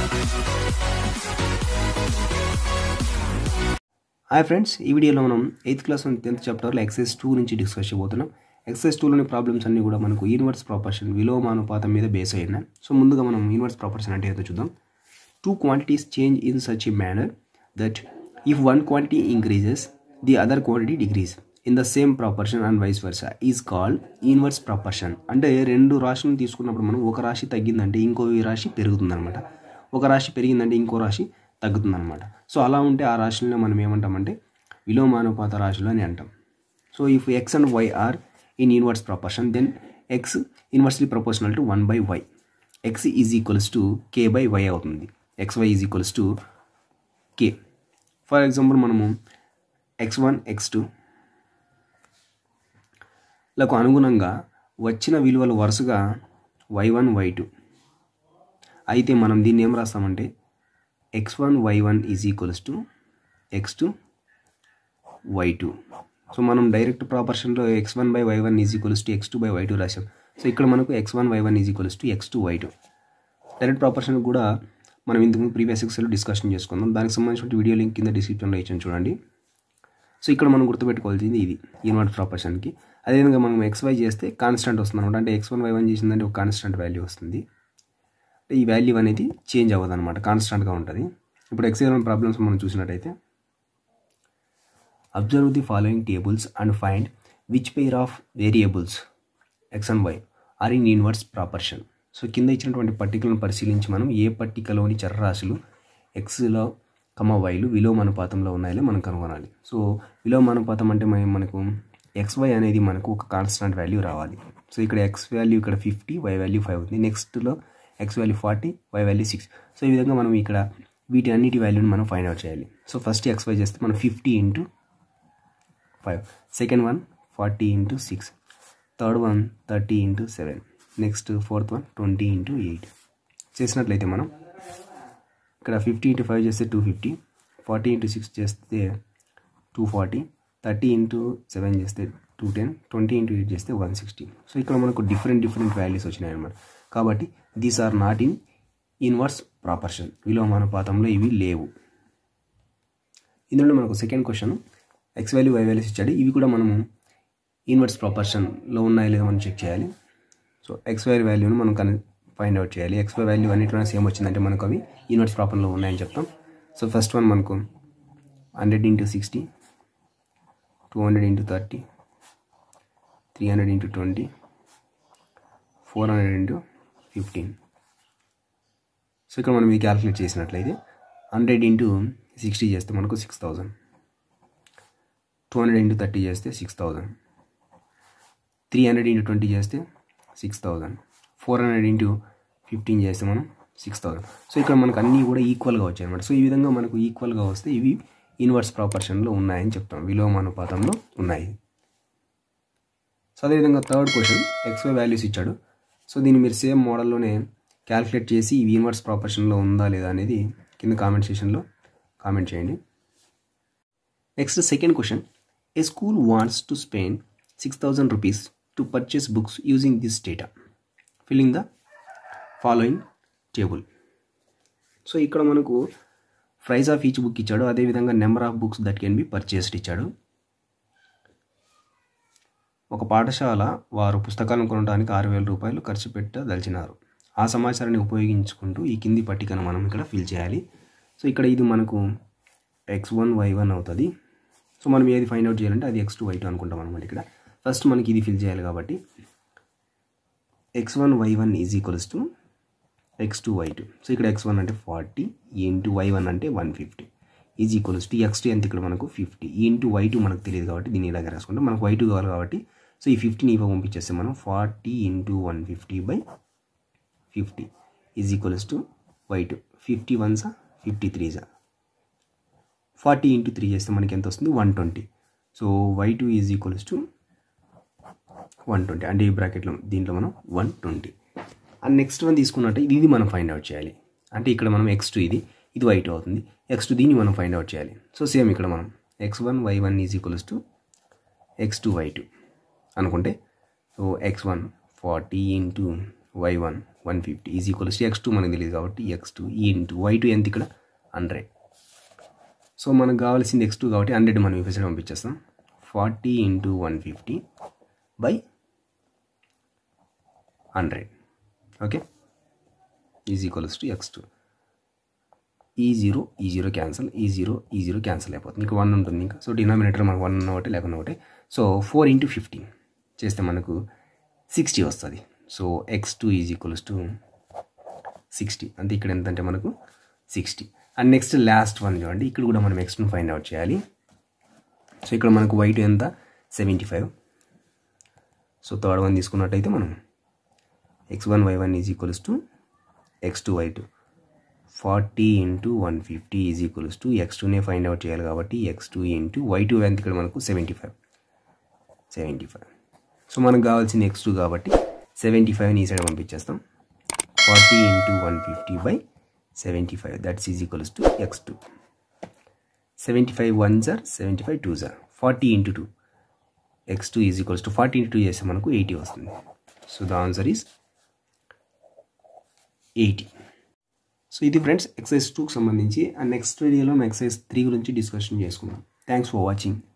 hi friends ఈ వీడియోలో మనం ఎయిత్ క్లాస్ అండ్ టెన్త్ చాప్టర్లో ఎక్సైజ్ టూ నుంచి డిస్కస్ చేయబోతున్నాం ఎక్సైజ్ టూలోని ప్రాబ్లమ్స్ అన్నీ కూడా మనకు యూనివర్స్ ప్రాపర్షన్ విలోమానుపాతం మీద బేస్ అయి ఉన్నాయి సో ముందుగా మనం యూనివర్స్ ప్రాపర్షన్ అంటే ఏదో చూద్దాం two quantities change in such a manner that if one quantity increases the other quantity decreases in the same proportion and vice versa is called inverse proportion అంటే రెండు రాశులను తీసుకున్నప్పుడు మనం ఒక రాశి తగ్గిందంటే ఇంకో రాశి పెరుగుతుందన్నమాట ఒక రాశి పెరిగిందంటే ఇంకో రాశి తగ్గుతుందన్నమాట సో అలా ఉంటే ఆ రాశులను మనం ఏమంటామంటే విలోమానుపాత రాశులు అని అంటాం so if x and y are in inverse proportion then x inversely proportional to one by y x is equals to k by y అవుతుంది x y is equals to k for example మనము x one x two లకు అనుగుణంగా వచ్చిన విలువలు వరుసగా why one why two అయితే మనం దీన్ని ఏం రాస్తామంటే x one y one is equals to x two y two so మనం డైరెక్ట్ ప్రాపర్షన్లో x one by y one is equals to x two by y two రాసాం సో ఇక్కడ మనకు x one y one is equals to x two y two direct proportion కూడా మనం ఇంతకు previous XL discussion చేసుకుందాం దానికి సంబంధించిన వీడియో లింక్ కింద డిస్క్రిప్షన్లో ఇచ్చాను చూడండి సో ఇక్కడ మనం గుర్తుపెట్టుకోవాల్సింది ఇది యూనివర్స్ ప్రాపర్షన్కి అదేవిధంగా మనం ఎక్స్ వై చేస్తే కాన్స్టెంట్ వస్తుంది అనమాట అంటే ఎక్స్ వన్ వై వన్ చేసిందంటే ఒక కాన్స్టెంట్ వాల్యూ వస్తుంది అంటే ఈ వాల్యూ అనేది చేంజ్ అవ్వదు అనమాట కాన్స్టెంట్గా ఉంటుంది ఇప్పుడు ఎక్స్ఎల్ ప్రాబ్లమ్స్ మనం చూసినట్టయితే observe the following tables and find which pair of variables x and y are in inverse proportion so కింద ఇచ్చినటువంటి పట్టికలను పరిశీలించి మనం ఏ పట్టికలోని చరరాశులు ఎక్స్లో కమ వైలు విలోమానుపాతంలో ఉన్నాయో మనం కనుగొనాలి సో విలోమానుపాతం అంటే మనం మనకు ఎక్స్ వై అనేది మనకు ఒక కాన్స్టెంట్ వాల్యూ రావాలి సో ఇక్కడ ఎక్స్ వాల్యూ ఇక్కడ ఫిఫ్టీ వై వాల్యూ ఫైవ్ ఉంది నెక్స్ట్లో x value forty y value six so ఈ విధంగా మనం ఇక్కడ వీటి అన్నిటి వాల్యూని మనం ఫైండ్ అవుట్ చేయాలి సో ఫస్ట్ ఎక్స్ వై చేస్తే మనం fifty into five second one forty into six third one thirty into seven next fourth one twenty into eight చేసినట్లయితే మనం ఇక్కడ ఫిఫ్టీ ఇంటూ ఫైవ్ చేస్తే two fifty forty into six చేస్తే two forty thirty into seven చేస్తే two ten twenty into eight చేస్తే one sixty so ఇక్కడ మనకు different different values వచ్చినాయి అనమాట కాబట్టి these are not in inverse proportion విలోమానుపాతంలో ఇవి లేవు ఇందులో మనకు second question x value y values ఇచ్చాడు ఇవి కూడా మనము ఇన్వర్స్ ప్రాపర్షన్లో ఉన్నాయో లేదో మనం చెక్ చేయాలి సో ఎక్స్ వై వాల్యూని మనం కన్ ఫైండ్ అవుట్ చేయాలి ఎక్స్ వై వాల్యూ అన్నిటిలో సేమ్ వచ్చిందంటే మనకు అవి ఇన్వర్స్ ప్రాపర్లో ఉన్నాయని చెప్తాం సో ఫస్ట్ వన్ మనకు hundred into sixty two hundred into thirty three hundred into twenty four hundred into fifteen so ఇక్కడ మనం ఇది క్యాలిక్యులేట్ చేసినట్లయితే హండ్రెడ్ ఇంటూ సిక్స్టీ చేస్తే మనకు six thousand two hundred into thirty చేస్తే six thousand three hundred into twenty చేస్తే six thousand four hundred into fifteen చేస్తే మనం సిక్స్ థౌజండ్ సో ఇక్కడ మనకు అన్నీ కూడా ఈక్వల్గా వచ్చాయి అనమాట సో ఈ విధంగా మనకు ఈక్వల్గా వస్తే ఇవి ఇన్వర్స్ ప్రాపర్షన్లో ఉన్నాయని చెప్తాం విలోమానుపాతంలో ఉన్నాయి సో అదేవిధంగా థర్డ్ క్వశ్చన్ ఎక్స్వై వాల్యూస్ ఇచ్చాడు సో దీన్ని మీరు సేమ్ మోడల్లోనే క్యాలిక్యులేట్ చేసి ఇవి ఇన్వర్స్ ప్రాపర్షన్లో ఉందా లేదా అనేది కింద కామెంట్ సెషన్లో కామెంట్ చేయండి next second question a school wants to spend six thousand rupees to purchase books using this data filling the following table so ఇక్కడ మనకు ప్రైస్ ఆఫ్ ఈచ్ బుక్ ఇచ్చాడు అదేవిధంగా number of books that can be purchased ఇచ్చాడు ఒక పాఠశాల వారు పుస్తకాలను కొనడానికి ఆరు వేల రూపాయలు ఖర్చు పెట్టదలిచినారు ఆ సమాచారాన్ని ఉపయోగించుకుంటూ ఈ కింది పట్టికను మనం ఇక్కడ ఫిల్ చేయాలి సో ఇక్కడ ఇది మనకు ఎక్స్ వన్ వై వన్ అవుతుంది సో మనం ఏది ఫైండ్ అవుట్ చేయాలంటే అది ఎక్స్ టూ వై టూ అనుకుంటాం అనమాట ఇక్కడ ఫస్ట్ మనకి ఇది ఫిల్ చేయాలి కాబట్టి x one y one is equals to x two y two so ఇక్కడ ఎక్స్ వన్ అంటే ఫార్టీ ఇంటూ వై వన్ అంటే one fifty is equals to x two ఎంత ఇక్కడ మనకు ఫిఫ్టీ ఇంటూ వై టూ మనకు తెలియదు కాబట్టి దీన్ని ఇలాగ రాసుకుంటాం మనకు వై టూ కావాలి కాబట్టి సో ఈ ఫిఫ్టీని ఇవ్వ పంపించేస్తే మనం forty into one fifty by fifty is equals to y two fifty వన్సా ఫిఫ్టీ త్రీజా ఫార్టీ ఇంటూ త్రీ చేస్తే మనకి ఎంత వస్తుంది one twenty so y two is equals to one twenty అంటే ఈ బ్రాకెట్లో దీంట్లో మనం one twenty and next one తీసుకున్నట్టు ఇది ఇది మనం ఫైండ్ అవుట్ చేయాలి అంటే ఇక్కడ మనం ఎక్స్ టూ ఇది ఇది వై టూ అవుతుంది ఎక్స్ టూ దీన్ని మనం ఫైండ్ అవుట్ చేయాలి సో సేమ్ ఇక్కడ మనం x one y one is equals to x two y two అనుకుంటే so x one forty into y one one fifty is equals to x two మనకు తెలియదు కాబట్టి x two ఈ into y two ఎంత ఇక్కడ hundred so మనకు కావాల్సింది x two కాబట్టి హండ్రెడ్ మనం ఈ సైడ్ పంపించేస్తాం forty into one fifty by hundred okay is equals to x two ఈ జీరో ఈ జీరో క్యాన్సల్ ఈ జీరో ఈ జీరో క్యాన్సల్ అయిపోతుంది ఇంకా వన్ ఉంటుంది ఇంకా సో డినామినేటర్ మనకు వన్ ఒకటి లేకుండా ఒకటి సో ఫోర్ ఇంటూ ఫిఫ్టీన్ చేస్తే మనకు సిక్స్టీ వస్తుంది so x two is equals to sixty అంటే ఇక్కడ ఎంతంటే మనకు sixty and next last one చూడండి ఇక్కడ కూడా మనం ఎక్స్ను ఫైండ్ అవుట్ చేయాలి సో ఇక్కడ మనకు వైట్ ఎంత seventy five so third one తీసుకున్నట్టయితే మనం x one y one is equals to x two y two forty into one fifty is equals to x టూనే ఫైండ్ అవుట్ చేయాలి కాబట్టి x two into y two ఎంత ఇక్కడ మనకు seventy five seventy five so మనకు కావాల్సింది x two కాబట్టి seventy ఫైవ్ని ఈ సైడ్ పంపించేస్తాం forty into one fifty by seventy five that's is equals to x two seventy five one జార్ సెవెంటీ ఫైవ్ టూ జార్ forty into two x two is equals to forty into two చేస్తే మనకు eighty వస్తుంది so the answer is eighty so ఇది friends exercise టూకి సంబంధించి and next వీడియోలో మనం ఎక్సైజ్ త్రీ గురించి డిస్కషన్ చేసుకుందాం థ్యాంక్స్ ఫర్ వాచింగ్